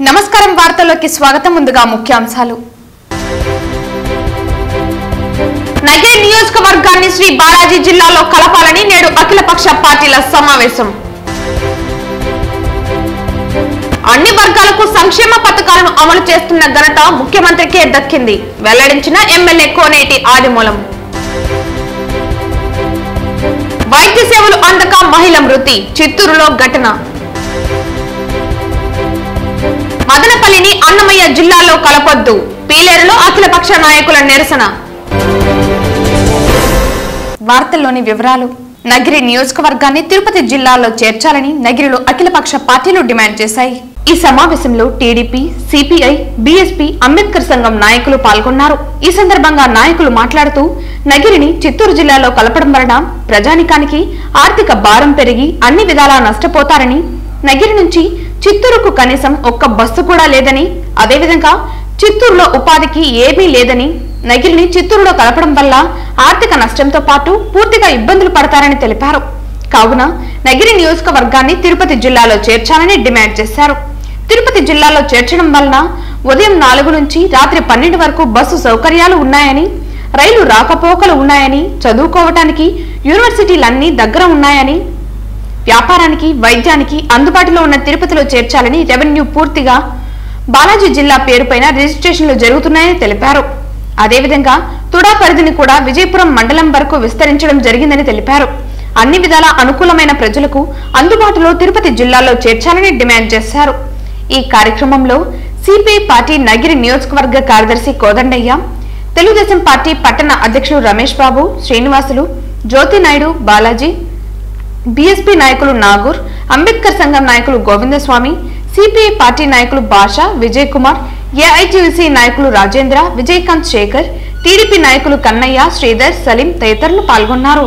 నమస్కారం వార్తల్లోకి స్వాగతం ముందుగా ముఖ్యాంశాలు నగిరి నియోజకవర్గాన్ని శ్రీ బాలాజీ జిల్లాలో కలపాలని నేడు అఖిలపక్ష పార్టీల సమావేశం అన్ని వర్గాలకు సంక్షేమ పథకాలను అమలు చేస్తున్న ఘనత ముఖ్యమంత్రికే దక్కింది వెల్లడించిన ఎమ్మెల్యే కోనేటి ఆదిమూలం వైద్య సేవలు అందక మహిళ మృతి చిత్తూరులో ఘటన మదనపల్లిని అన్నమయ్య జిల్లాలో కలపొద్దు పీలేరులో అఖిలపక్ష నాయకుల నిరసన వార్తల్లోని వివరాలు నగిరి నియోజకవర్గాన్ని తిరుపతి జిల్లాలో చేర్చాలని నగిరిలో అఖిలపక్ష పార్టీలు డిమాండ్ చేశాయి ఈ సమావేశంలో టీడీపీ సిపిఐ బీఎస్పీ అంబేద్కర్ సంఘం నాయకులు పాల్గొన్నారు ఈ సందర్భంగా నాయకులు మాట్లాడుతూ నగిరిని చిత్తూరు జిల్లాలో కలపడం వలన ప్రజానికానికి ఆర్థిక భారం పెరిగి అన్ని విధాలా నష్టపోతారని నగిరి నుంచి చిత్తూరుకు కనీసం ఒక్క బస్సు కూడా లేదని అదేవిధంగా చిత్తూరులో ఉపాధికి ఏమీ లేదని నగిరిని చిత్తూరులో కలపడం వల్ల ఆర్థిక నష్టంతో పాటు పూర్తిగా ఇబ్బందులు పడతారని తెలిపారు కావున నగిరి నియోజకవర్గాన్ని తిరుపతి జిల్లాలో చేర్చాలని డిమాండ్ చేశారు తిరుపతి జిల్లాలో చేర్చడం వలన ఉదయం నాలుగు నుంచి రాత్రి పన్నెండు వరకు బస్సు సౌకర్యాలు ఉన్నాయని రైలు రాకపోకలు ఉన్నాయని చదువుకోవటానికి యూనివర్సిటీలన్నీ దగ్గర ఉన్నాయని వ్యాపారానికి వైద్యానికి అందుబాటులో ఉన్న తిరుపతిలో చేర్చాలని రెవెన్యూ పూర్తిగా బాలాజీ జిల్లా పేరుపైన రిజిస్ట్రేషన్లు జరుగుతున్నాయని తెలిపారు అదేవిధంగా తుడా పరిధిని కూడా విజయపురం మండలం వరకు విస్తరించడం జరిగిందని తెలిపారు అన్ని విధాల అనుకూలమైన ప్రజలకు అందుబాటులో తిరుపతి జిల్లాలో చేర్చాలని డిమాండ్ చేశారు ఈ కార్యక్రమంలో సిపిఐ పార్టీ నగిరి నియోజకవర్గ కార్యదర్శి కోదండయ్య తెలుగుదేశం పార్టీ పట్టణ అధ్యక్షుడు రమేష్ బాబు శ్రీనివాసులు జ్యోతి నాయుడు బాలాజీ బీఎస్పీ నాయకులు నాగూర్ అంబేద్కర్ సంఘం నాయకులు గోవిందస్వామి సిపిఐ పార్టీ నాయకులు భాష విజయ్ కుమార్ ఏఐటీయూసీ నాయకులు రాజేంద్ర విజయకాంత్ శేఖర్ టీడీపీ నాయకులు కన్నయ్య శ్రీధర్ సలీం తదితరులు పాల్గొన్నారు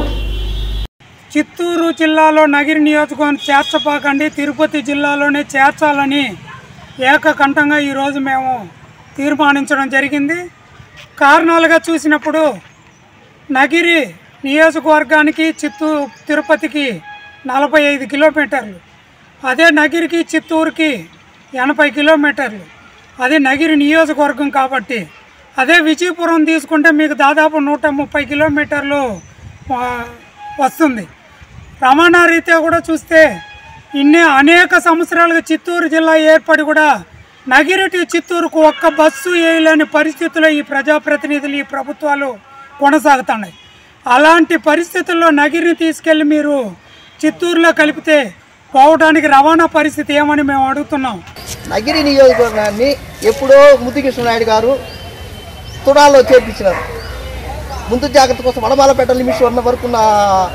చిత్తూరు జిల్లాలో నగిరి నియోజకవర్గం చేర్చపాకండి తిరుపతి జిల్లాలోనే చేర్చాలని ఏకకంఠంగా ఈరోజు మేము తీర్మానించడం జరిగింది కారణాలుగా చూసినప్పుడు నగిరి నియోజకవర్గానికి చిత్తూరు తిరుపతికి నలభై ఐదు కిలోమీటర్లు అదే నగిరికి చిత్తూరుకి ఎనభై కిలోమీటర్లు అదే నగిరి నియోజకవర్గం కాబట్టి అదే విజయపురం తీసుకుంటే మీకు దాదాపు నూట ముప్పై కిలోమీటర్లు ఆ, వస్తుంది రవాణా రీత్యా కూడా చూస్తే ఇన్ని అనేక సంవత్సరాలుగా చిత్తూరు జిల్లా ఏర్పడి కూడా నగిరిటి చిత్తూరుకు ఒక్క బస్సు వేయలేని పరిస్థితుల్లో ఈ ప్రజాప్రతినిధులు ఈ ప్రభుత్వాలు కొనసాగుతున్నాయి అలాంటి పరిస్థితుల్లో నగిరిని తీసుకెళ్ళి మీరు చిత్తూరులో కలిపితే పోవడానికి రవాణా పరిస్థితి ఏమని మేము అడుగుతున్నాం నగిరి నియోజకవర్గాన్ని ఎప్పుడో ముద్దుకృష్ణ నాయుడు గారు తుడాల్లో చేర్పించినారు ముందు జాగ్రత్త కోసం వడమాలపేట లిమిట్స్ ఉన్న వరకు ఉన్న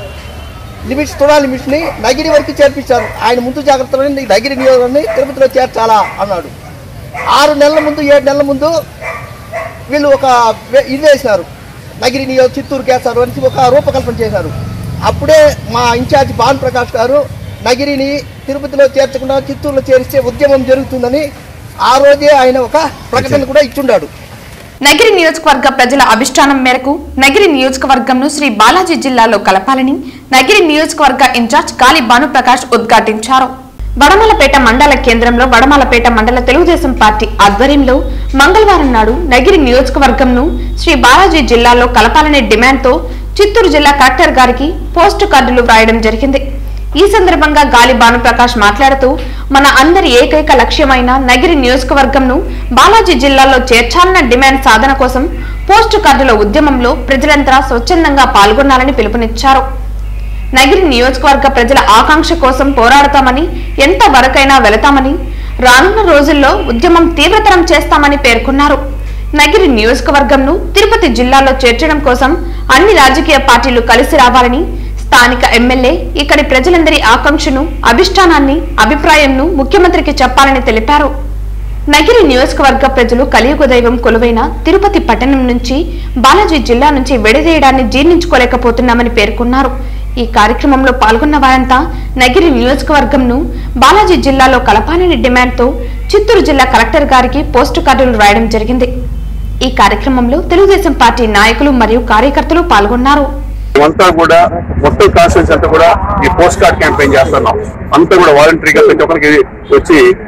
లిమిట్స్ తుడా లిమిట్స్ని నగిరి వరకు చేర్పించారు ఆయన ముందు జాగ్రత్తలో నగిరి నియోజకవర్గాన్ని తిరుపతిలో చేర్చాలా అన్నాడు ఆరు నెలల ముందు ఏడు నెలల ముందు వీళ్ళు ఒక వే- ఇది వేసినారు నగిరి నియోజక చిత్తూరు కేసారు అని ఒక రూపకల్పన చేశారు అప్పుడే మా ఇన్ఛార్జ్ భాను ప్రకాష్ గారు నగిరిని తిరుపతిలో చేర్చకుండా చిత్తూరులో చేరిస్తే ఉద్యమం జరుగుతుందని ఆ రోజే ఆయన ఒక ప్రకటన కూడా ఇచ్చుండాడు నగిరి నియోజకవర్గ ప్రజల అభిష్టానం మేరకు నగిరి నియోజకవర్గంను శ్రీ బాలాజీ జిల్లాలో కలపాలని నగిరి నియోజకవర్గ ఇన్ఛార్జ్ గాలి భానుప్రకాష్ ఉద్ఘాటించారు వడమలపేట మండల కేంద్రంలో వడమలపేట మండల తెలుగుదేశం పార్టీ ఆధ్వర్యంలో మంగళవారం నాడు నగిరి నియోజకవర్గంను శ్రీ బాలాజీ జిల్లాలో కలపాలనే డిమాండ్తో చిత్తూరు జిల్లా కలెక్టర్ గారికి పోస్టు కార్డులు వ్రాయడం జరిగింది ఈ సందర్భంగా గాలి భానుప్రకాష్ మాట్లాడుతూ మన అందరి ఏకైక లక్ష్యమైన నగిరి నియోజకవర్గంను బాలాజీ జిల్లాలో చేర్చాలన్న డిమాండ్ సాధన కోసం పోస్టు కార్డుల ఉద్యమంలో ప్రజలంతా స్వచ్ఛందంగా పాల్గొనాలని పిలుపునిచ్చారు నగిరి నియోజకవర్గ ప్రజల ఆకాంక్ష కోసం పోరాడతామని ఎంత వరకైనా వెళతామని రానున్న రోజుల్లో ఉద్యమం తీవ్రతరం చేస్తామని పేర్కొన్నారు నగిరి నియోజకవర్గంను తిరుపతి జిల్లాలో చేర్చడం కోసం అన్ని రాజకీయ పార్టీలు కలిసి రావాలని స్థానిక ఎమ్మెల్యే ఇక్కడి ప్రజలందరి ఆకాంక్షను అభిష్టానాన్ని అభిప్రాయంను ముఖ్యమంత్రికి చెప్పాలని తెలిపారు నగిరి నియోజకవర్గ ప్రజలు కలియుగ దైవం కొలువైన తిరుపతి పట్టణం నుంచి బాలాజీ జిల్లా నుంచి విడదీయడాన్ని జీర్ణించుకోలేకపోతున్నామని పేర్కొన్నారు ఈ కార్యక్రమంలో పాల్గొన్న వారంతా నగిరి నియోజకవర్గంను బాలాజీ జిల్లాలో కలపాలని డిమాండ్తో చిత్తూరు జిల్లా కలెక్టర్ గారికి పోస్టు కార్డులు రాయడం జరిగింది ఈ కార్యక్రమంలో తెలుగుదేశం పార్టీ నాయకులు మరియు కార్యకర్తలు పాల్గొన్నారు అంతా కూడా మొత్తం కాన్స్టిట్యూన్స్ అంతా కూడా ఈ పోస్ట్ కార్డ్ క్యాంపెయిన్ చేస్తున్నాం అంతా కూడా వాలంటరీగా ప్రతి ఒక్కరికి వచ్చి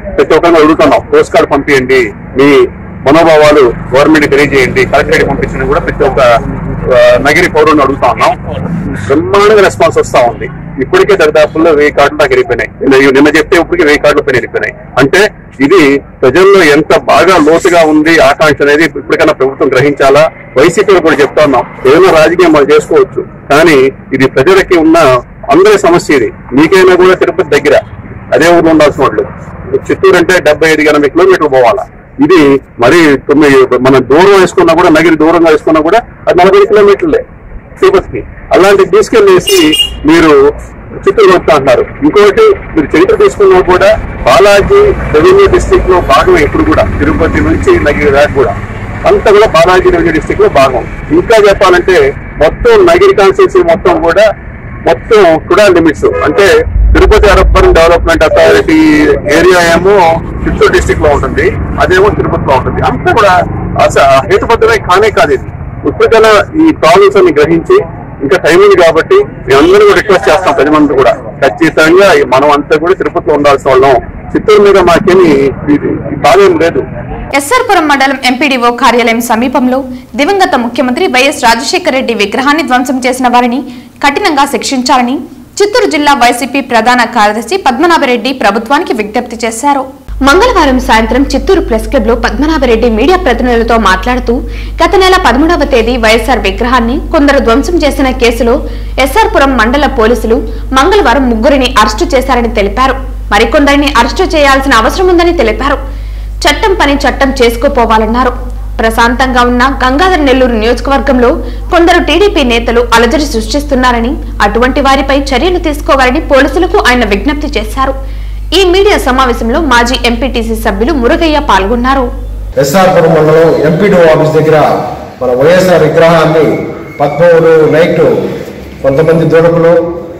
ప్రతి ఒక్కరిని అడుగుతున్నాం పోస్ట్ కార్డు పంపించండి మీ మనోభావాలు గవర్నమెంట్ తెలియజేయండి కలెక్టరేట్ పంపించండి కూడా ప్రతి ఒక్క ఆ, నగిరి పౌరుని అడుగుతా ఉన్నాం బ్రహ్మాండంగా రెస్పాన్స్ వస్తా ఉంది ఇప్పటికే దరిదాపుల్లో వెయ్యి కార్డులు దాకా వెళ్ళిపోయినాయి నిన్న- నిన్న చెప్తే ఇప్పటికే వెయ్యి కార్డులు పైన వెళ్ళిపోయినాయి అంటే ఇది ప్రజల్లో ఎంత బాగా లోతుగా ఉంది ఆకాంక్ష అనేది ఇప్పటికైనా ప్రభుత్వం గ్రహించాలా వైసీపీలో కూడా చెప్తా ఉన్నాం ఏదైనా రాజకీయం మనం చేసుకోవచ్చు కానీ ఇది ప్రజలకి ఉన్న అందరి సమస్య ఇది మీకైనా కూడా తిరుపతి దగ్గర అదే ఊర్లో ఉండాల్సిన వాళ్ళు చిత్తూరు అంటే డెబ్బై ఐదు ఎనభై కిలోమీటర్లు పోవాలా ఇది మరి తొమ్మిది మనం దూరం వేసుకున్నా కూడా నగిరి దూరంగా వేసుకున్నా కూడా అది నలభై కిలోమీటర్లే తిరుపతికి అలాంటి తీసుకెళ్లేసి మీరు చిత్తూరు వస్తా అంటారు ఇంకొకటి మీరు చరిత్ర తీసుకున్నా కూడా బాలాజీ రెవెన్యూ డిస్ట్రిక్ట్ లో భాగం ఎప్పుడు కూడా తిరుపతి నుంచి నగిరి దాకా కూడా అంతా కూడా బాలాజీ రెవెన్యూ డిస్ట్రిక్ట్ లో భాగం ఇంకా చెప్పాలంటే మొత్తం నగిరి కాన్స్టిట్యూన్సీ మొత్తం కూడా మొత్తం టుడా లిమిట్స్ అంటే Tirupati urban development authority area ఏమో చిత్తూరు డిస్ట్రిక్ట్ లో ఉంటుంది అదేమో తిరుపతిలో ఉంటుంది అంతా కూడా అసలు హేతుబద్ధమే కానే కాదు ఇది ఇప్పటికైనా ఈ ప్రాబ్లమ్స్ అన్ని గ్రహించి ఇంకా టైం ఉంది కాబట్టి మేమందరూ కూడా రిక్వెస్ట్ చేస్తాం ప్రతి మంది కూడా ఖచ్చితంగా మనం అంతా కూడా తిరుపతిలో ఉండాల్సిన వాళ్ళం చిత్తూరు మీద మాకేమి ఇది- ఈ బాధ ఏం లేదు ఎస్ఆర్పురం మండలం ఎంపీడీఓ కార్యాలయం సమీపంలో దివంగత ముఖ్యమంత్రి వైఎస్ రాజశేఖర రెడ్డి విగ్రహాన్ని ధ్వంసం చేసిన వారిని కఠినంగా శిక్షించాలని చిత్తూరు జిల్లా వైసీపీ ప్రధాన కార్యదర్శి పద్మనాభరెడ్డి ప్రభుత్వానికి విజ్ఞప్తి చేశారు మంగళవారం సాయంత్రం చిత్తూరు ప్రెస్ క్లబ్ లో పద్మనాభరెడ్డి మీడియా ప్రతినిధులతో మాట్లాడుతూ గత నెల పదమూడవ తేదీ వైఎస్ఆర్ విగ్రహాన్ని కొందరు ధ్వంసం చేసిన కేసులో ఎస్ఆర్పురం మండల పోలీసులు మంగళవారం ముగ్గురిని అరెస్టు చేశారని తెలిపారు మరికొందరిని అరెస్టు చేయాల్సిన అవసరం ఉందని తెలిపారు చట్టం పని చట్టం చేసుకోపోవాలన్నారు ప్రశాంతంగా ఉన్న గంగాధర నెల్లూరు నియోజకవర్గంలో కొందరు టీడీపీ నేతలు అలజడి సృష్టిస్తున్నారని అటువంటి వారిపై చర్యలు తీసుకోవాలని పోలీసులకు ఆయన విజ్ఞప్తి చేశారు ఈ మీడియా సమావేశంలో మాజీ ఎంపీటీసీ సభ్యులు మురుగయ్య పాల్గొన్నారు ఎస్ఆర్పురం మండలం ఎంపీడీఓ ఆఫీస్ దగ్గర మన వైఎస్ఆర్ విగ్రహాన్ని పద్మూడు నైట్ కొంతమంది దుడకులు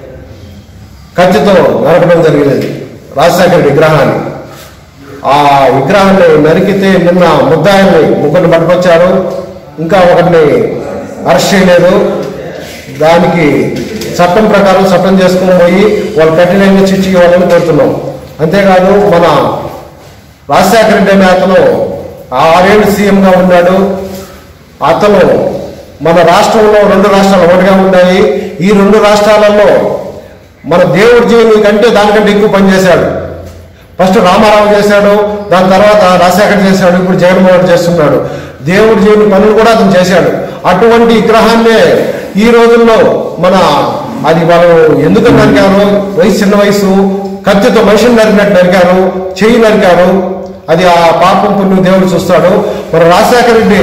కత్తితో నరకడం జరిగినది రాజశేఖర్ విగ్రహాన్ని ఆ విగ్రహాన్ని నరికితే నిన్న ముద్దాయిల్ని ముగ్గురిని పట్టుకొచ్చారు ఇంకా ఒకరిని అరెస్ట్ చేయలేదు దానికి చట్టం ప్రకారం చట్టం చేసుకుని పోయి వాళ్ళు కఠినంగా శిక్ష ఇవ్వాలని కోరుతున్నాం అంతేకాదు మన రాజశేఖర రెడ్డి అనే అతను ఆరేళ్ళు సీఎంగా ఉన్నాడు అతను మన రాష్ట్రంలో రెండు రాష్ట్రాలు ఒకటిగా ఉన్నాయి ఈ రెండు రాష్ట్రాలలో మన దేవుడి జీవుని కంటే దానికంటే ఎక్కువ పనిచేశాడు ఫస్ట్ రామారావు చేశాడు దాని తర్వాత రాజశేఖర్ చేశాడు ఇప్పుడు జగన్మోహన్ రెడ్డి చేస్తున్నాడు దేవుడి జీవుని పనులు కూడా అతను చేశాడు అటువంటి విగ్రహాన్నే ఈ రోజుల్లో మన అది వాళ్ళు ఎందుకు నరికారు వయసు చిన్న వయసు కత్తితో మనిషిని నరికినట్టు నరికారు చెయ్యి నరికారు అది ఆ పాపం పుణ్యం దేవుడు చూస్తాడు మరి రాజశేఖర రెడ్డి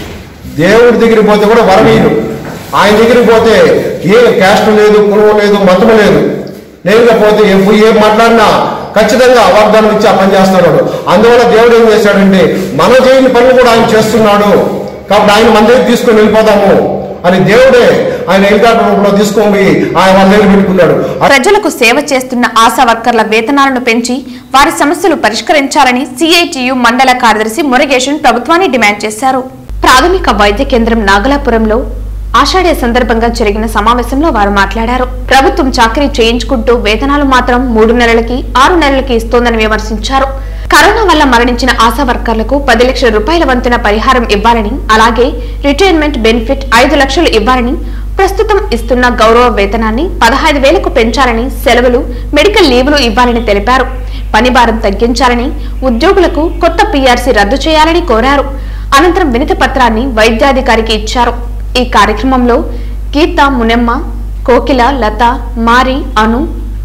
దేవుడి దగ్గరికి పోతే కూడా వరవీయుడు ఆయన దగ్గరికి పోతే ఏ క్యాస్ట్ లేదు కులం లేదు మతం లేదు నేరుగా పోతే ఎప్పుడు ఏం మాట్లాడినా ఖచ్చితంగా వాగ్దానం ఇచ్చి ఆ పని చేస్తున్నాడు అందువల్ల దేవుడు ఏం చేశాడంటే మనం చేయని పనులు కూడా ఆయన చేస్తున్నాడు కాబట్టి ఆయన మన దగ్గర తీసుకొని వెళ్ళిపోదాము అని దేవుడే ఆయన హెలికాప్టర్ రూపంలో తీసుకొని పోయి ఆయన వాళ్ళ దగ్గర పెట్టుకున్నాడు ప్రజలకు సేవ చేస్తున్న ఆశా వర్కర్ల వేతనాలను పెంచి వారి సమస్యలు పరిష్కరించాలని సిఐటియు మండల కార్యదర్శి మురగేషన్ ప్రభుత్వాన్ని డిమాండ్ చేశారు ప్రాథమిక వైద్య కేంద్రం నాగలాపురంలో ఆషాఢ సందర్భంగా జరిగిన సమావేశంలో వారు మాట్లాడారు ప్రభుత్వం చాకరీ చేయించుకుంటూ వేతనాలు మాత్రం మూడు నెలలకి ఆరు నెలలకి ఇస్తోందని విమర్శించారు కరోనా వల్ల మరణించిన ఆశా వర్కర్లకు పది లక్షల రూపాయల వంతున పరిహారం ఇవ్వాలని అలాగే రిటైర్మెంట్ బెనిఫిట్ ఐదు లక్షలు ఇవ్వాలని ప్రస్తుతం ఇస్తున్న గౌరవ వేతనాన్ని పదహైదు వేలకు పెంచాలని సెలవులు మెడికల్ లీవులు ఇవ్వాలని తెలిపారు పని భారం తగ్గించాలని ఉద్యోగులకు కొత్త పీఆర్సీ రద్దు చేయాలని కోరారు అనంతరం వినతి పత్రాన్ని వైద్యాధికారికి ఇచ్చారు ఈ కార్యక్రమంలో గీత మునెమ్మ కోకిల లత మారి అను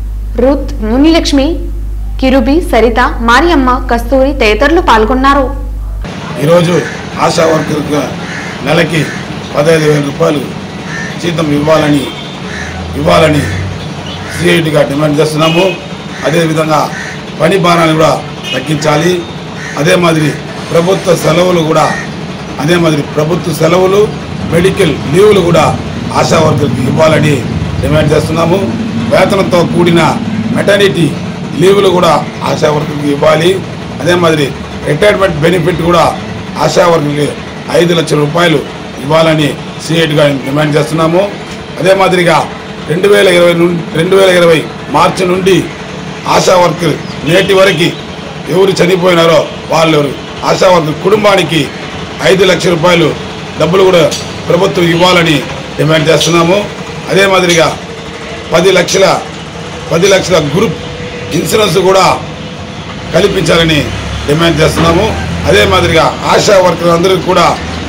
రూత్ మునిలక్ష్మి కిరుబి సరిత మారియమ్మ కస్తూరి తదితరులు పాల్గొన్నారు ఈరోజు ఆశా వర్కర్కి నెలకి పదహైదు వేల రూపాయలు జీతం ఇవ్వాలని ఇవ్వాలని సిఐటిగా డిమాండ్ చేస్తున్నాము అదేవిధంగా పని భారాన్ని కూడా తగ్గించాలి అదే మాదిరి ప్రభుత్వ సెలవులు కూడా అదే మాదిరి ప్రభుత్వ సెలవులు మెడికల్ లీవులు కూడా ఆశా వర్కర్కి ఇవ్వాలని డిమాండ్ చేస్తున్నాము వేతనంతో కూడిన మెటర్నిటీ లీవులు కూడా ఆశా వర్కర్కి ఇవ్వాలి అదే మాదిరి రిటైర్మెంట్ బెనిఫిట్ కూడా ఆశా వర్కర్కి ఐదు లక్షల రూపాయలు ఇవ్వాలని సిఐటిగా డిమాండ్ చేస్తున్నాము అదే మాదిరిగా రెండు వేల ఇరవై నుండి రెండు వేల ఇరవై మార్చి నుండి ఆశా వర్కర్ నేటి వరకు ఎవరు చనిపోయినారో వాళ్ళు ఆశా వర్కర్ కుటుంబానికి ఐదు లక్షల రూపాయలు డబ్బులు కూడా ప్రభుత్వం ఇవ్వాలని డిమాండ్ చేస్తున్నాము అదే మాదిరిగా పది లక్షల పది లక్షల గ్రూప్ ఇన్సూరెన్స్ కూడా కల్పించాలని డిమాండ్ చేస్తున్నాము అదే మాదిరిగా ఆశా వర్కర్ అందరికీ కూడా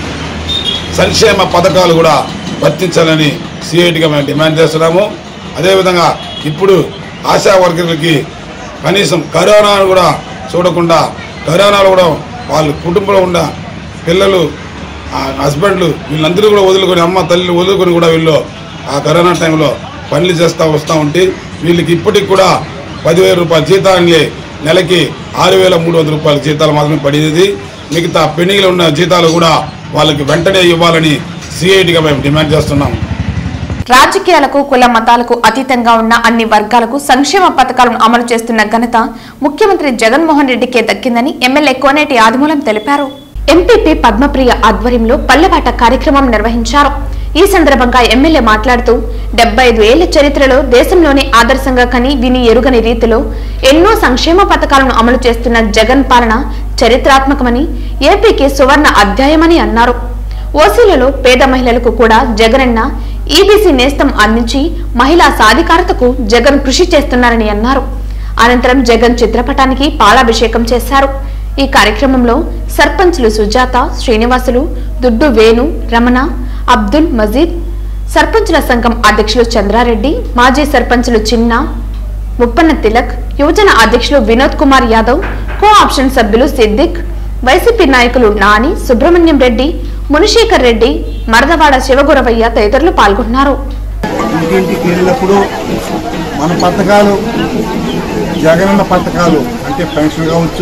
సంక్షేమ పథకాలు కూడా వర్తించాలని సిఐటిగా మేము డిమాండ్ చేస్తున్నాము అదేవిధంగా ఇప్పుడు ఆశా వర్కర్లకి కనీసం కరోనాను కూడా చూడకుండా కరోనాలో కూడా వాళ్ళ కుటుంబంలో ఉన్న పిల్లలు ఆ హస్బెండ్లు వీళ్ళందరూ కూడా వదులుకొని అమ్మ తల్లి వదులుకొని కూడా వీళ్ళు ఆ కరోనా టైంలో పనులు చేస్తూ వస్తూ ఉంటే వీళ్ళకి ఇప్పటికి కూడా పదివేల రూపాయల జీతాన్ని నెలకి ఆరు వేల మూడు వందల రూపాయల జీతాలు మాత్రమే పడేది మిగతా పెండింగ్లో ఉన్న జీతాలు కూడా వాళ్ళకి వెంటనే ఇవ్వాలని సిఐటిగా మేము డిమాండ్ చేస్తున్నాం రాజకీయాలకు కుల మతాలకు అతీతంగా ఉన్న అన్ని వర్గాలకు సంక్షేమ పథకాలను అమలు చేస్తున్న ఘనత ముఖ్యమంత్రి జగన్మోహన్ రెడ్డికే దక్కిందని ఎమ్మెల్యే కోనేటి ఆదిమూలం తెలిపారు ఎంపీపీ పద్మప్రియ ఆధ్వర్యంలో పల్లెబాట కార్యక్రమం నిర్వహించారు ఈ సందర్భంగా ఎమ్మెల్యే మాట్లాడుతూ డెబ్బై ఐదు ఏళ్ల చరిత్రలో దేశంలోనే ఆదర్శంగా కని విని ఎరుగని రీతిలో ఎన్నో సంక్షేమ పథకాలను అమలు చేస్తున్న జగన్ పాలన చరిత్రాత్మకమని ఏపీకి సువర్ణ అధ్యాయమని అన్నారు ఓసీలలో పేద మహిళలకు కూడా జగనన్న ఈబీసీ నేస్తం అందించి మహిళా సాధికారతకు జగన్ కృషి చేస్తున్నారని అన్నారు అనంతరం జగన్ చిత్రపటానికి పాలాభిషేకం చేశారు ఈ కార్యక్రమంలో సర్పంచ్లు సుజాత శ్రీనివాసులు దుడ్డు వేణు రమణ అబ్దుల్ మజీద్ సర్పంచుల సంఘం అధ్యక్షులు చంద్రారెడ్డి మాజీ సర్పంచులు చిన్న ముప్పన్న తిలక్ యువజన అధ్యక్షులు వినోద్ కుమార్ యాదవ్ కో ఆప్షన్ సభ్యులు సిద్దిక్ వైసీపీ నాయకులు నాని సుబ్రహ్మణ్యం రెడ్డి మునిశేఖర్ రెడ్డి మరదవాడ శివగురవయ్య తదితరులు పాల్గొన్నారు ఇంటింటికి వెళ్ళినప్పుడు మన పథకాలు జగనన్న పథకాలు అంటే పెన్షన్ కావచ్చు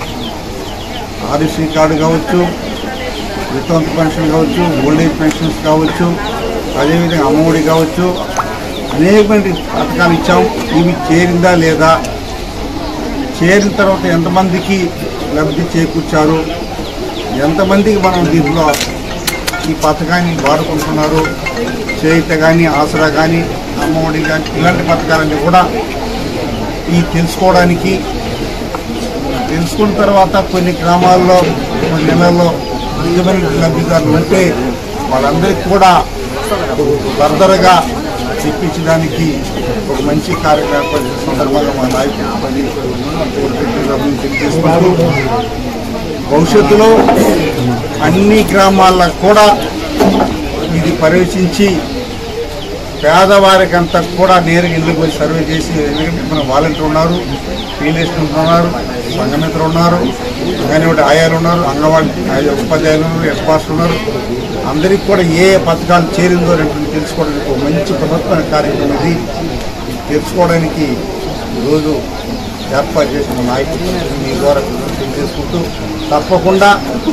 ఆర్ఎస్సీ కార్డు కావచ్చు వితంతు పెన్షన్ కావచ్చు ఓల్డ్ ఏజ్ పెన్షన్స్ కావచ్చు అదేవిధంగా అమ్మఒడి కావచ్చు అనేకమైన పథకాలు ఇచ్చాం ఇవి చేరిందా లేదా చేరిన తర్వాత ఎంతమందికి లబ్ధి చేకూర్చారు ఎంతమందికి మనం దీంట్లో ఈ పథకాన్ని వాడుకుంటున్నారు చేయిత కానీ ఆసరా కానీ అమ్మఒడి కానీ ఇలాంటి పథకాలన్నీ కూడా ఈ తెలుసుకోవడానికి తెలుసుకున్న తర్వాత కొన్ని గ్రామాల్లో కొన్ని నెలల్లో నిజమైన లబ్ధిదారులు ఉంటే వాళ్ళందరికీ కూడా ఫర్దర్గా చెప్పించడానికి ఒక మంచి కార్యక్రమం ఏర్పాటు చేసిన సందర్భంగా మా నాయకులు పని తెలియజేసుకుంటూ భవిష్యత్తులో అన్ని గ్రామాలకు కూడా ఇది పర్యవేక్షించి పేదవారికంతా కూడా నేరుగా ఇల్లు పోయి సర్వే చేసి ఎందుకంటే మన వాలంటీర్ ఉన్నారు ఫీల్డ్ ఉన్నారు సంఘమిత్రులు ఉన్నారు అంగన్వాడి ఆయాలు ఉన్నారు అంగన్వాడి ఆయా ఉపాధ్యాయులు ఉన్నారు హెడ్ మాస్టర్ ఉన్నారు అందరికీ కూడా ఏ పథకాలు చేరిందో అనేటువంటి తెలుసుకోవడానికి ఒక మంచి ప్రభుత్వ కార్యక్రమం ఇది తెలుసుకోవడానికి ఈరోజు ఏర్పాటు చేసిన నాయకులు మీ ద్వారా తెలియజేసుకుంటూ తప్పకుండా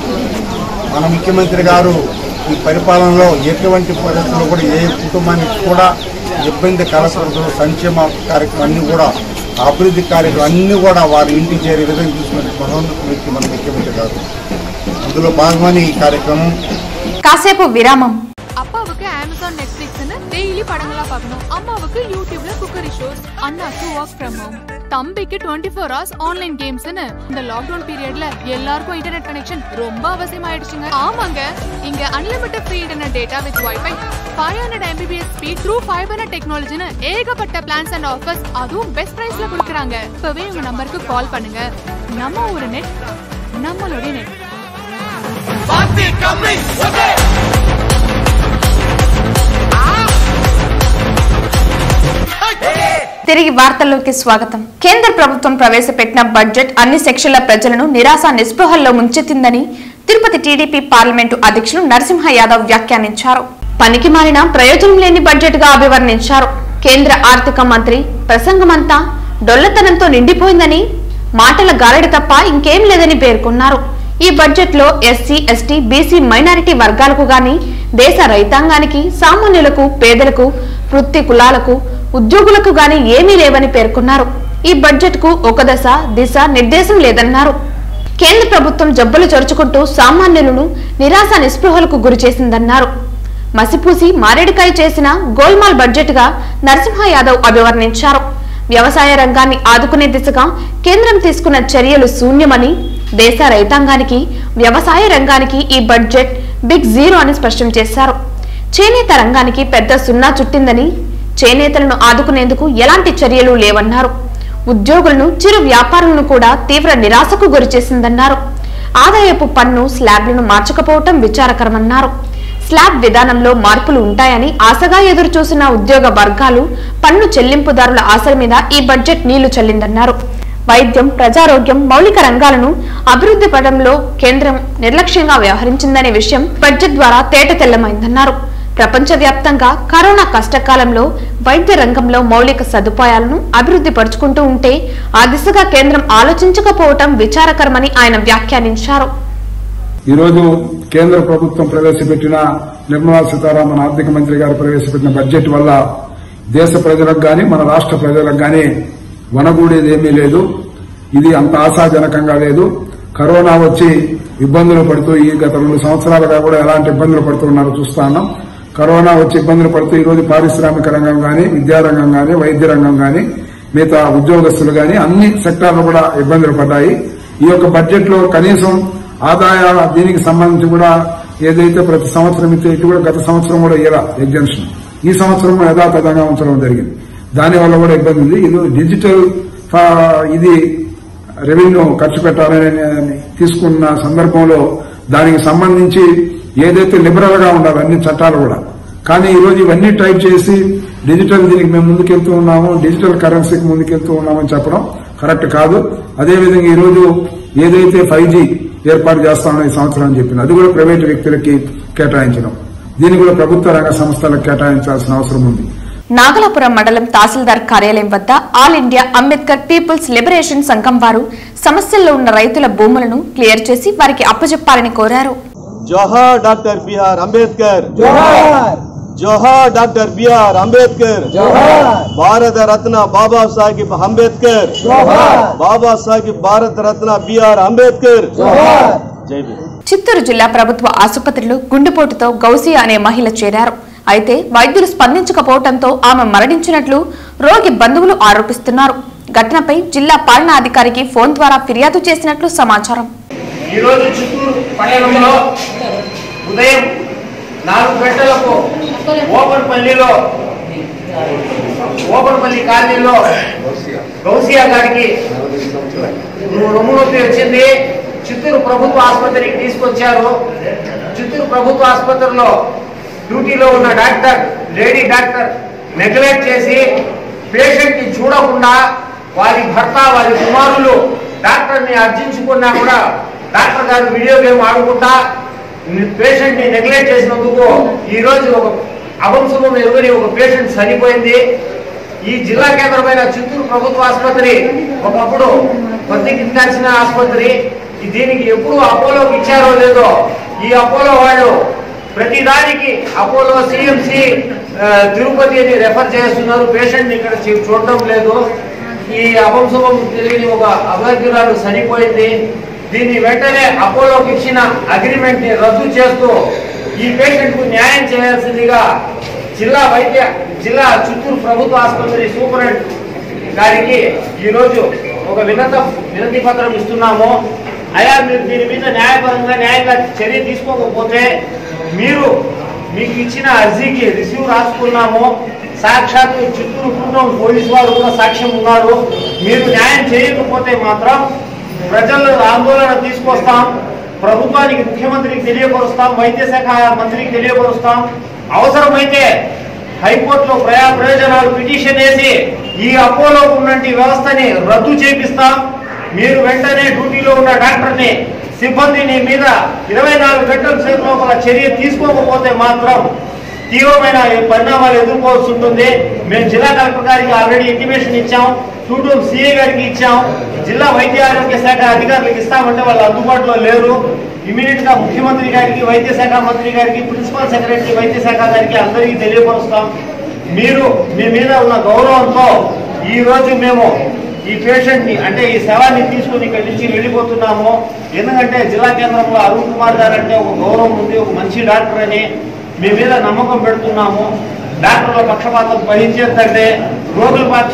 మన ముఖ్యమంత్రి గారు ఈ పరిపాలనలో ఎటువంటి పరిస్థితుల్లో కూడా ఏ కుటుంబానికి కూడా ఇబ్బంది కలగకూడదు సంక్షేమ కార్యక్రమం అన్నీ కూడా అభివృద్ధి కార్యక్రమం అన్నీ కూడా వారి ఇంటికి చేరే విధంగా చూసుకునే మహోన్నత వ్యక్తి మన ముఖ్యమంత్రి గారు అందులో భాగమని ఈ కార్యక్రమం కాసేపు விராமம் அப்பாவுக்கு அமேசான் நெட்ஃபிளிக்ஸ்னு டெய்லி படங்களா பார்க்கணும் அம்மாவுக்கு யூடியூப்ல குக்கரி ஷோஸ் அண்ணாக்கு ஒர்க் ஃப்ரம் ஹோம் தம்பிக்கு டுவெண்ட்டி ஃபோர் ஹவர்ஸ் ஆன்லைன் கேம்ஸ்னு இந்த லாக்டவுன் பீரியட்ல எல்லாருக்கும் இன்டர்நெட் கனெக்ஷன் ரொம்ப அவசியமாயிடுச்சுங்க ஆமாங்க இங்க unlimited free internet data with wifi five hundred Mbps speed through five hundred டெக்னாலஜின்னு ஏகப்பட்ட பிளான்ஸ் அண்ட் ஆஃபர்ஸ் அதுவும் பெஸ்ட் பிரைஸ்ல கொடுக்குறாங்க இப்பவே உங்க நம்பருக்கு கால் பண்ணுங்க நம்ம ஒரு நெட் நம்மளுடைய நெட் తిరిగి వార్తల్లోకి స్వాగతం కేంద్ర ప్రభుత్వం ప్రవేశపెట్టిన బడ్జెట్ అన్ని సెక్షన్ల ప్రజలను నిరాశ నిస్పృహల్లో ముంచెత్తిందని తిరుపతి టీడీపీ పార్లమెంటు అధ్యక్షులు నరసింహ యాదవ్ వ్యాఖ్యానించారు పనికి మారిన ప్రయోజనం లేని బడ్జెట్ గా అభివర్ణించారు కేంద్ర ఆర్థిక మంత్రి ప్రసంగమంతా డొల్లతనంతో నిండిపోయిందని మాటల గారడి తప్ప ఇంకేం లేదని పేర్కొన్నారు ఈ బడ్జెట్ లో ఎస్సీ ఎస్టీ బీసీ మైనారిటీ వర్గాలకు గాని దేశ రైతాంగానికి సామాన్యులకు పేదలకు వృత్తి కులాలకు ఉద్యోగులకు గాని ఏమీ లేవని పేర్కొన్నారు ఈ బడ్జెట్ కు ఒక దశ దిశ నిర్దేశం లేదన్నారు కేంద్ర ప్రభుత్వం జబ్బులు చరుచుకుంటూ సామాన్యులను నిరాశ నిస్పృహలకు గురి చేసిందన్నారు మసిపూసి మారేడుకాయ చేసిన గోల్మాల్ బడ్జెట్ గా నరసింహ యాదవ్ అభివర్ణించారు వ్యవసాయ రంగాన్ని ఆదుకునే దిశగా కేంద్రం తీసుకున్న చర్యలు శూన్యమని దేశ రైతాంగానికి వ్యవసాయ రంగానికి ఈ బడ్జెట్ బిగ్ జీరో అని స్పష్టం చేశారు చేనేత రంగానికి పెద్ద సున్నా చుట్టిందని చేనేతలను ఆదుకునేందుకు ఎలాంటి చర్యలు లేవన్నారు ఉద్యోగులను చిరు వ్యాపారులను కూడా తీవ్ర నిరాశకు గురిచేసిందన్నారు ఆదాయపు పన్ను స్లాబ్లను మార్చకపోవటం విచారకరమన్నారు స్లాబ్ విధానంలో మార్పులు ఉంటాయని ఆశగా ఎదురు చూసిన ఉద్యోగ వర్గాలు పన్ను చెల్లింపుదారుల ఆశల మీద ఈ బడ్జెట్ నీళ్లు చల్లిందన్నారు వైద్యం ప్రజారోగ్యం మౌలిక రంగాలను అభివృద్ధి పదంలో కేంద్రం నిర్లక్ష్యంగా వ్యవహరించిందనే విషయం బడ్జెట్ ద్వారా తేట తెల్లమైందన్నారు ప్రపంచవ్యాప్తంగా కరోనా కష్టకాలంలో వైద్య రంగంలో మౌలిక సదుపాయాలను అభివృద్ధి పరుచుకుంటూ ఉంటే ఆ దిశగా కేంద్రం ఆలోచించకపోవటం విచారకరమని ఆయన వ్యాఖ్యానించారు ఈరోజు కేంద్ర ప్రభుత్వం ప్రవేశపెట్టిన నిర్మలా సీతారామన్ ఆర్థిక మంత్రి గారు ప్రవేశపెట్టిన బడ్జెట్ వల్ల దేశ ప్రజలకు గాని మన రాష్ట్ర ప్రజలకు గాని వనగూడేది ఏమీ లేదు ఇది అంత ఆశాజనకంగా లేదు కరోనా వచ్చి ఇబ్బందులు పడుతూ ఈ గత రెండు సంవత్సరాలుగా కూడా ఎలాంటి ఇబ్బందులు పడుతున్నారో చూస్తా ఉన్నాం కరోనా వచ్చి ఇబ్బందులు పడుతూ ఈ రోజు పారిశ్రామిక రంగం గాని విద్యారంగం గాని వైద్య రంగం గాని మిగతా ఉద్యోగస్తులు గాని అన్ని సెక్టార్లు కూడా ఇబ్బందులు పడ్డాయి ఈ యొక్క బడ్జెట్ లో కనీసం ఆదాయ దీనికి సంబంధించి కూడా ఏదైతే ప్రతి సంవత్సరం ఇచ్చే ఇటు కూడా గత సంవత్సరం కూడా ఇలా ఎగ్జామ్షన్ ఈ సంవత్సరం యథాతథంగా ఉంచడం జరిగింది దానివల్ల కూడా ఇబ్బంది ఉంది ఇది డిజిటల్ ఆ, ఇది రెవెన్యూ ఖర్చు పెట్టాలని తీసుకున్న సందర్భంలో దానికి సంబంధించి ఏదైతే లిబరల్ గా ఉండాలి అన్ని చట్టాలు కూడా కానీ ఈ రోజు ఇవన్నీ టైప్ చేసి డిజిటల్ దీనికి మేము ముందుకెళ్తూ ఉన్నాము డిజిటల్ కరెన్సీకి ముందుకెళ్తూ ఉన్నామని చెప్పడం కరెక్ట్ కాదు అదేవిధంగా ఈ రోజు ఏదైతే ఫైవ్ జీ ఏర్పాటు చేస్తామని ఈ సంవత్సరం అని చెప్పింది అది కూడా ప్రైవేటు వ్యక్తులకి కేటాయించడం దీన్ని కూడా ప్రభుత్వ రంగ సంస్థలకు కేటాయించాల్సిన అవసరం ఉంది నాగలాపురం మండలం తహసీల్దార్ కార్యాలయం వద్ద all India Ambedkar people's liberation సంఘం వారు సమస్యల్లో ఉన్న రైతుల భూములను క్లియర్ చేసి వారికి అప్పచెప్పాలని కోరారు జోహార్ డాక్టర్ బిఆర్ అంబేద్కర్ జోహార్ డాక్టర్ బిఆర్ అంబేద్కర్ భారత రత్న బాబా సాహెబ్ అంబేద్కర్ బాబా సాహెబ్ భారత రత్న బిఆర్ అంబేద్కర్ జై భీమ్ చిత్తూరు జిల్లా ప్రభుత్వ ఆసుపత్రిలో గుండెపోటుతో గౌసియా అనే మహిళ చేరారు అయితే వైద్యులు స్పందించకపోవడంతో ఆమె మరణించినట్లు రోగి బంధువులు ఆరోపిస్తున్నారు ఘటనపై జిల్లా పాలనాధికారికి ఫోన్ ద్వారా ఫిర్యాదు చేసినట్లు సమాచారం ఈరోజు చిత్తూరు పట్టణంలో ఉదయం నాలుగు గంటలకు ఓపెన్పల్లిలో ఓపెన్పల్లి కాలనీలో గౌసియా గారికి రొమ్ము నొప్పి వచ్చింది చిత్తూరు ప్రభుత్వ ఆసుపత్రికి తీసుకొచ్చారు చిత్తూరు ప్రభుత్వ ఆసుపత్రిలో డ్యూటీలో ఉన్న డాక్టర్ లేడీ డాక్టర్ నెగ్లెక్ట్ చేసి పేషెంట్ ని చూడకుండా వారి భర్త వారి కుమారులు డాక్టర్ ని అర్జించుకున్నా కూడా డాక్టర్ గారు వీడియో గేమ్ ఆడుకుంటా పేషెంట్ ని నెగ్లెక్ట్ చేసినందుకు ఈ రోజు ఒక అవంశమం ఎరుగని ఒక పేషెంట్ చనిపోయింది ఈ జిల్లా కేంద్రమైన చిత్తూరు ప్రభుత్వ ఆసుపత్రి ఒకప్పుడు బతికించాల్సిన ఆసుపత్రి ఈ దీనికి ఎప్పుడు అపోలోకి ఇచ్చారో లేదో ఈ అపోలో వాళ్ళు ప్రతిదానికి అపోలో సిఎంసి తిరుపతి అని రెఫర్ చేస్తున్నారు పేషెంట్ ఇక్కడ చూ- చూడటం లేదు ఈ అవంశమం తెలియని ఒక అభ్యర్థురాలు చనిపోయింది దీన్ని వెంటనే అపోలోకి ఇచ్చిన అగ్రిమెంట్ ని రద్దు చేస్తూ ఈ పేషెంట్ కు న్యాయం చేయాల్సిందిగా జిల్లా వైద్య జిల్లా చిత్తూరు ప్రభుత్వ ఆసుపత్రి సూపరింట్ గారికి ఈరోజు ఒక వినత వినతి పత్రం ఇస్తున్నాము అయా మీరు దీని మీద న్యాయపరంగా న్యాయంగా చర్య తీసుకోకపోతే మీరు మీకు ఇచ్చిన అర్జీకి రిసీవ్ రాసుకున్నాము సాక్షాత్తు చిత్తూరు కుటుంబం పోలీసు వారు కూడా సాక్ష్యం ఉన్నారు మీరు న్యాయం చేయకపోతే మాత్రం ప్రజలు ఆందోళన తీసుకొస్తాం ప్రభుత్వానికి ముఖ్యమంత్రికి తెలియపరుస్తాం వైద్య శాఖ మంత్రికి తెలియపరుస్తాం అవసరమైతే హైకోర్టులో ప్రయా ప్రయోజనాలు పిటిషన్ వేసి ఈ అపోలో ఉన్నటువంటి వ్యవస్థని రద్దు చేపిస్తాం మీరు వెంటనే డ్యూటీలో ఉన్న డాక్టర్ని సిబ్బందిని మీద ఇరవై నాలుగు గంటల సేపు లోపల చర్య తీసుకోకపోతే మాత్రం తీవ్రమైన పరిణామాలు ఎదుర్కోవాల్సి ఉంటుంది మేము జిల్లా కలెక్టర్ గారికి ఆల్రెడీ ఇంటిమేషన్ ఇచ్చాం టూటూరు సిఐ గారికి ఇచ్చాం జిల్లా వైద్య ఆరోగ్య శాఖ అధికారులకు ఇస్తామంటే వాళ్ళు అందుబాటులో లేరు ఇమీడియట్ గా ముఖ్యమంత్రి గారికి వైద్య శాఖ మంత్రి గారికి ప్రిన్సిపల్ సెక్రటరీ వైద్య శాఖ గారికి అందరికీ తెలియపరుస్తాం మీరు మీ మీద ఉన్న గౌరవంతో ఈ రోజు మేము ఈ పేషెంట్ ని అంటే ఈ శవాన్ని తీసుకుని ఇక్కడి నుంచి వెళ్ళిపోతున్నాము ఎందుకంటే జిల్లా కేంద్రంలో అరుణ్ కుమార్ గారు అంటే ఒక గౌరవం ఉంది ఒక మంచి డాక్టర్ అని మీ మీద నమ్మకం పెడుతున్నాము డాక్టర్ల పక్షపాతం వహించేదంటే రోగుల పక్షం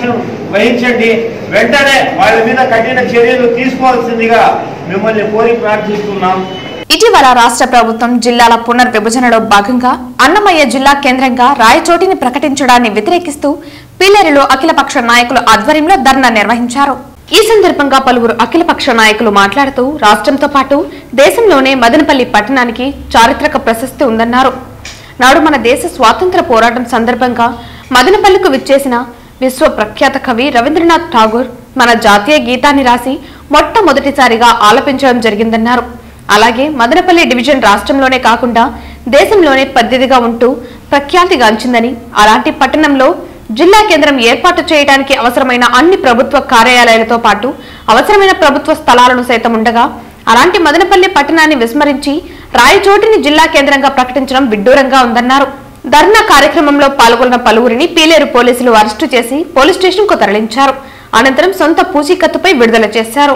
వహించండి వెంటనే వాళ్ళ మీద కఠిన చర్యలు తీసుకోవాల్సిందిగా మిమ్మల్ని కోరి ప్రార్థిస్తున్నాం ఇటీవల రాష్ట్ర ప్రభుత్వం జిల్లాల పునర్విభజనలో భాగంగా అన్నమయ్య జిల్లా కేంద్రంగా రాయచోటిని ప్రకటించడాన్ని వ్యతిరేకిస్తూ పీలేరులో అఖిలపక్ష నాయకుల ఆధ్వర్యంలో ధర్నా నిర్వహించారు ఈ సందర్భంగా పలువురు అఖిలపక్ష నాయకులు మాట్లాడుతూ రాష్ట్రంతో పాటు దేశంలోనే మదనపల్లి పట్టణానికి చారిత్రక ప్రశస్తి ఉందన్నారు నాడు మన దేశ స్వాతంత్ర పోరాటం సందర్భంగా మదనపల్లికి విచ్చేసిన విశ్వ ప్రఖ్యాత కవి రవీంద్రనాథ్ ఠాగూర్ మన జాతీయ గీతాన్ని రాసి మొట్టమొదటిసారిగా ఆలపించడం జరిగిందన్నారు అలాగే మదనపల్లి డివిజన్ రాష్ట్రంలోనే కాకుండా దేశంలోనే పద్ధతిగా ఉంటూ ప్రఖ్యాతిగాంచిందని అలాంటి పట్టణంలో జిల్లా కేంద్రం ఏర్పాటు చేయడానికి అవసరమైన అన్ని ప్రభుత్వ కార్యాలయాలతో పాటు అవసరమైన ప్రభుత్వ స్థలాలను సైతం ఉండగా అలాంటి మదనపల్లి పట్టణాన్ని విస్మరించి రాయచోటిని జిల్లా కేంద్రంగా ప్రకటించడం విడ్డూరంగా ఉందన్నారు ధర్నా కార్యక్రమంలో పాల్గొన్న పలువురిని పీలేరు పోలీసులు అరెస్టు చేసి పోలీస్ స్టేషన్ కు తరలించారు అనంతరం సొంత పూచీకత్తుపై విడుదల చేశారు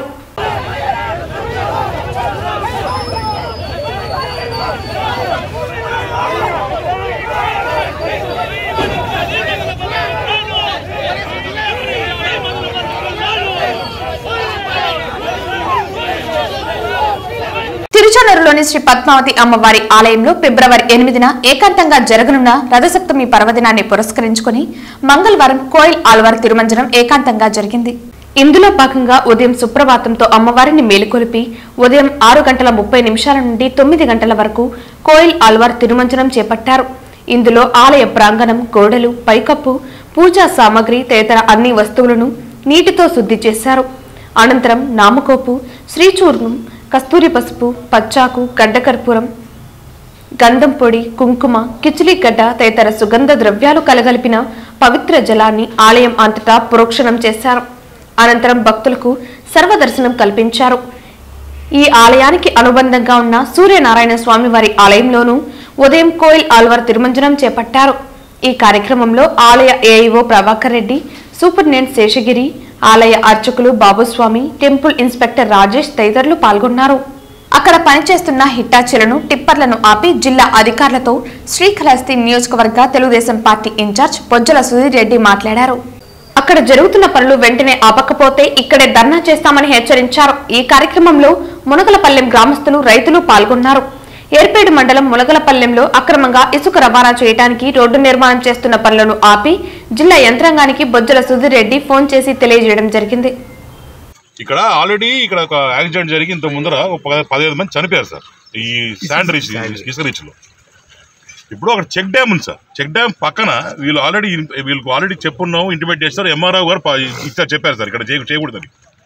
తిరుచానూరులోని శ్రీ పద్మావతి అమ్మవారి ఆలయంలో ఫిబ్రవరి ఎనిమిదిన ఏకాంతంగా జరగనున్న రథసప్తమి పర్వదినాన్ని పురస్కరించుకుని మంగళవారం కోయిల్ ఆల్వార్ తిరుమంజనం ఏకాంతంగా జరిగింది ఇందులో భాగంగా ఉదయం సుప్రభాతంతో అమ్మవారిని మేలుకొలిపి ఉదయం ఆరు గంటల ముప్పై నిమిషాల నుండి తొమ్మిది గంటల వరకు కోయిల్ ఆల్వార్ తిరుమంజనం చేపట్టారు ఇందులో ఆలయ ప్రాంగణం గోడలు పైకప్పు పూజా సామగ్రి తదితర అన్ని వస్తువులను నీటితో శుద్ధి చేశారు అనంతరం నామకోపు శ్రీచూర్ణం కస్తూరి పసుపు పచ్చాకు గడ్డకర్పూరం గంధం పొడి కుంకుమ కిచిలి గడ్డ తదితర సుగంధ ద్రవ్యాలు కలగలిపిన పవిత్ర జలాన్ని ఆలయం అంతటా పురోక్షణం చేశారు అనంతరం భక్తులకు సర్వదర్శనం కల్పించారు ఈ ఆలయానికి అనుబంధంగా ఉన్న సూర్యనారాయణ స్వామి వారి ఆలయంలోనూ ఉదయం కోయిల్ ఆల్వార్ తిరుమంజనం చేపట్టారు ఈ కార్యక్రమంలో ఆలయ ఏఈఓ ప్రభాకర్ రెడ్డి సూపరింటెండెంట్ శేషగిరి ఆలయ అర్చకులు బాబుస్వామి టెంపుల్ ఇన్స్పెక్టర్ రాజేష్ తదితరులు పాల్గొన్నారు అక్కడ పనిచేస్తున్న హిటాచీలను టిప్పర్లను ఆపి జిల్లా అధికారులతో శ్రీకాళహస్తి నియోజకవర్గ తెలుగుదేశం పార్టీ ఇన్ఛార్జ్ బొజ్జల సుధీర్ రెడ్డి మాట్లాడారు అక్కడ జరుగుతున్న పనులు వెంటనే ఆపకపోతే ఇక్కడే ధర్నా చేస్తామని హెచ్చరించారు ఈ కార్యక్రమంలో మునగలపల్లెం గ్రామస్తులు రైతులు పాల్గొన్నారు ఏర్పేడు మండలం మునగలపల్లెంలో అక్రమంగా ఇసుక రవాణా చేయడానికి రోడ్డు నిర్మాణం చేస్తున్న పనులను ఆపి జిల్లా యంత్రాంగానికి బొజ్జల సుధీర్ రెడ్డి ఫోన్ చేసి తెలియజేయడం జరిగింది ఇక్కడ ఆల్రెడీ ఇక్కడ ఒక యాక్సిడెంట్ జరిగి ఇంత ముందర ఒక పద- పదిహేను మంది చనిపోయారు సార్ ఈ శాండ్ రీచ్ ఇసుక రీచ్లో ఇప్పుడు అక్కడ చెక్ డ్యామ్ ఉంది సార్ చెక్ డ్యామ్ పక్కన వీళ్ళు ఆల్రెడీ వీళ్ళకి ఆల్రెడీ చెప్పున్నాం ఇంటిమేట్ చేస్తారు ఎంఆర్ఓ గారు ప- ఇచ్చారు చెప్పారు సార్ ఇక్కడ చేయ- చేయకూడదని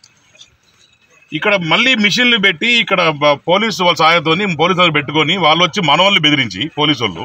ఇక్కడ మళ్ళీ మిషన్లు పెట్టి ఇక్కడ బ- పోలీసు వాళ్ళ సహాయంతో పోలీసు వాళ్ళు పెట్టుకొని వాళ్ళు వచ్చి మన వాళ్ళని బెదిరించి పోలీసు వాళ్ళు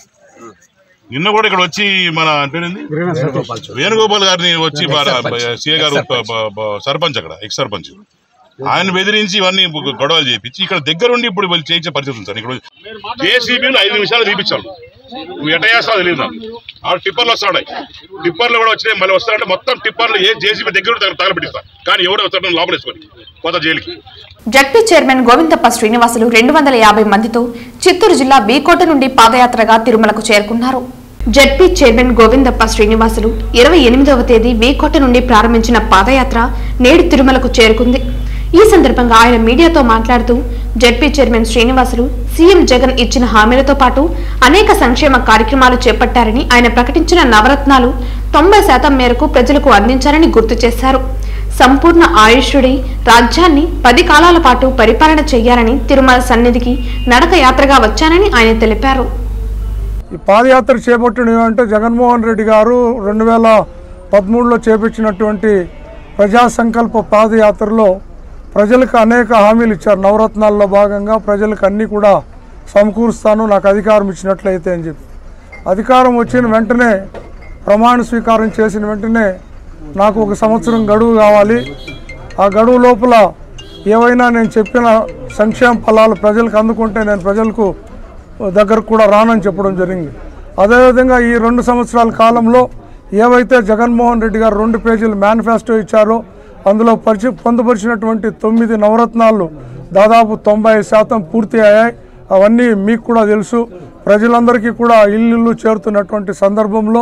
నిన్న కూడా ఇక్కడ వచ్చి మన పేరేంది వేణుగోపాల్ గారిని వచ్చి సీఏ గారు ప- ప- ప- సర్పంచ్ అక్కడ ఎక్స్ సర్పంచ్ ఆయన బెదిరించి ఇవన్నీ గొడవలు చేపించి ఇక్కడ దగ్గరుండి ఇప్పుడు వీళ్ళు చేయించే పరిస్థితి ఉంది సార్ ఇక్కడ జేసీబీలు ఐదు నిమిషాలు తీపించాలి నువ్వు ఎట చేస్తావు తెలియదు నాకు ఆ టిప్పర్లు వస్తాయి టిప్పర్లు కూడా వచ్చినాయి మళ్ళీ వస్తారంటే మొత్తం టిప్పర్లు ఏ జేసీబీ దగ్గర ఉంటే తగలబెట్టిస్తా కానీ ఎవడో వస్తాడని లోపల వేసుకొని కొత్త జైలుకి జడ్పీ చైర్మన్ గోవిందప్ప శ్రీనివాసులు రెండు వందల యాభై మందితో చిత్తూరు జిల్లా బీకోట నుండి పాదయాత్రగా తిరుమలకు చేరుకున్నారు జడ్పీ చైర్మన్ గోవిందప్ప శ్రీనివాసులు ఇరవై ఎనిమిదవ తేదీ వీకోట నుండి ప్రారంభించిన పాదయాత్ర నేడు తిరుమలకు చేరుకుంది ఈ సందర్భంగా ఆయన మీడియాతో మాట్లాడుతూ ZP chairman Srinivasulu CM Jagan ఇచ్చిన హామీలతో పాటు అనేక సంక్షేమ కార్యక్రమాలు చేపట్టారని ఆయన ప్రకటించిన నవరత్నాలు తొంభై శాతం మేరకు ప్రజలకు అందించారని గుర్తు చేశారు సంపూర్ణ ఆయుష్యుడై రాజ్యాన్ని పది కాలాల పాటు పరిపాలన చేయాలని తిరుమల సన్నిధికి నడక యాత్రగా వచ్చానని ఆయన తెలిపారు ఈ పాదయాత్ర చేపట్టడం ఏమంటే జగన్మోహన్ రెడ్డి గారు రెండు వేల పదమూడులో చేపించినటువంటి ప్రజా సంకల్ప పాదయాత్రలో ప్రజలకు అనేక హామీలు ఇచ్చారు నవరత్నాల్లో భాగంగా ప్రజలకు అన్నీ కూడా సమకూరుస్తాను నాకు అధికారం ఇచ్చినట్లయితే అని చెప్పి అధికారం వచ్చిన వెంటనే ప్రమాణ స్వీకారం చేసిన వెంటనే నాకు ఒక సంవత్సరం గడువు కావాలి ఆ గడువు లోపల ఏవైనా నేను చెప్పిన సంక్షేమ ఫలాలు ప్రజలకు అందుకుంటే నేను ప్రజలకు దగ్గరకు కూడా రానని చెప్పడం జరిగింది అదేవిధంగా ఈ రెండు సంవత్సరాల కాలంలో ఏవైతే జగన్మోహన్ రెడ్డి గారు రెండు పేజీలు మేనిఫెస్టో ఇచ్చారో అందులో పరిచి పొందుపరిచినటువంటి తొమ్మిది నవరత్నాలు దాదాపు తొంభై శాతం పూర్తి అయ్యాయి అవన్నీ మీకు కూడా తెలుసు ప్రజలందరికీ కూడా ఇల్లు చేరుతున్నటువంటి సందర్భంలో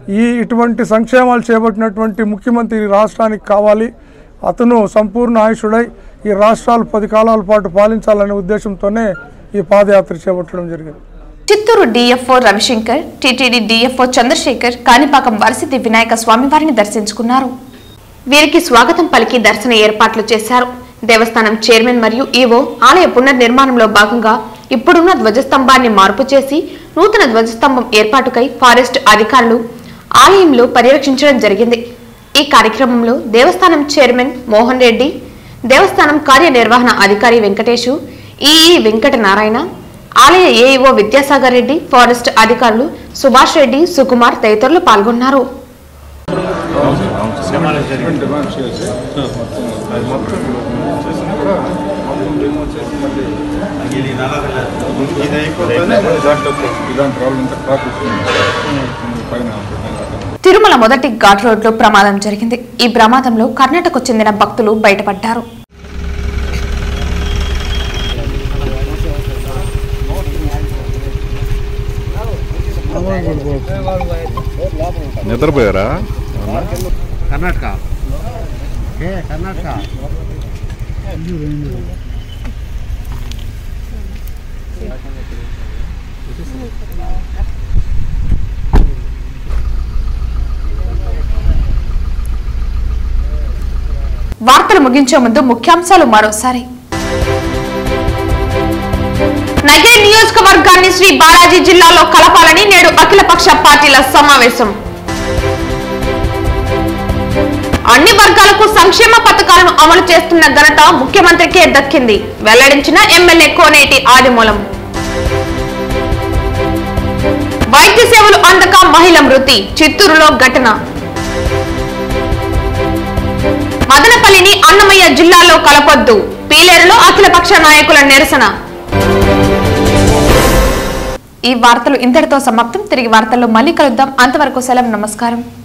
ఈ ఇటువంటి సంక్షేమాలు చేపట్టినటువంటి ముఖ్యమంత్రి ఈ రాష్ట్రానికి కావాలి అతను సంపూర్ణ ఆయుషుడై ఈ రాష్ట్రాలు పది కాలాల పాటు పాలించాలనే ఉద్దేశంతోనే ఈ పాదయాత్ర చేపట్టడం జరిగింది Chittoor DFO Ravishankar TTD DFO Chandrasekhar Kanipakam Varasiddhi Vinayaka స్వామివారిని దర్శించుకున్నారు వీరికి స్వాగతం పలికి దర్శన ఏర్పాట్లు చేశారు దేవస్థానం చైర్మన్ మరియు ఈవో ఆలయ పునర్నిర్మాణంలో భాగంగా ఇప్పుడున్న ధ్వజస్తంభాన్ని మార్పు చేసి నూతన ధ్వజస్తంభం ఏర్పాటుకై ఫారెస్ట్ అధికారులు ఆలయంలో పర్యవేక్షించడం జరిగింది ఈ కార్యక్రమంలో దేవస్థానం చైర్మన్ మోహన్ రెడ్డి దేవస్థానం కార్యనిర్వహణ అధికారి వెంకటేశు ఈఈ వెంకట నారాయణ ఆలయ ఏఈఓ విద్యాసాగర్ రెడ్డి ఫారెస్ట్ అధికారులు సుభాష్ రెడ్డి సుకుమార్ తదితరులు పాల్గొన్నారు తిరుమల మొదటి ఘాట్ రోడ్లో ప్రమాదం జరిగింది ఈ ప్రమాదంలో కర్ణాటకకు చెందిన భక్తులు బయటపడ్డారు నిద్రపోయారా కర్ణాటక ఏ కర్ణాటక వార్తలు ముగించే ముందు ముఖ్యాంశాలు మరోసారి నగిరి నియోజకవర్గాన్ని శ్రీ బాలాజీ జిల్లాలో కలపాలని నేడు అఖిలపక్ష పార్టీల సమావేశం అన్ని వర్గాలకు సంక్షేమ పథకాలను అమలు చేస్తున్న ఘనత ముఖ్యమంత్రికే దక్కింది వెల్లడించిన ఎమ్మెల్యే కోనేటి ఆదిమూలం వైద్య సేవలు అందక మహిళ మృతి చిత్తూరులో ఘటన మదనపల్లిని అన్నమయ్య జిల్లాలో కలపొద్దు పీలేరులో అఖిలపక్ష నాయకుల నిరసన ఈ వార్తలు ఇంతటితో సమాప్తం తిరిగి వార్తల్లో మళ్ళీ కలుద్దాం అంతవరకు సెలవు నమస్కారం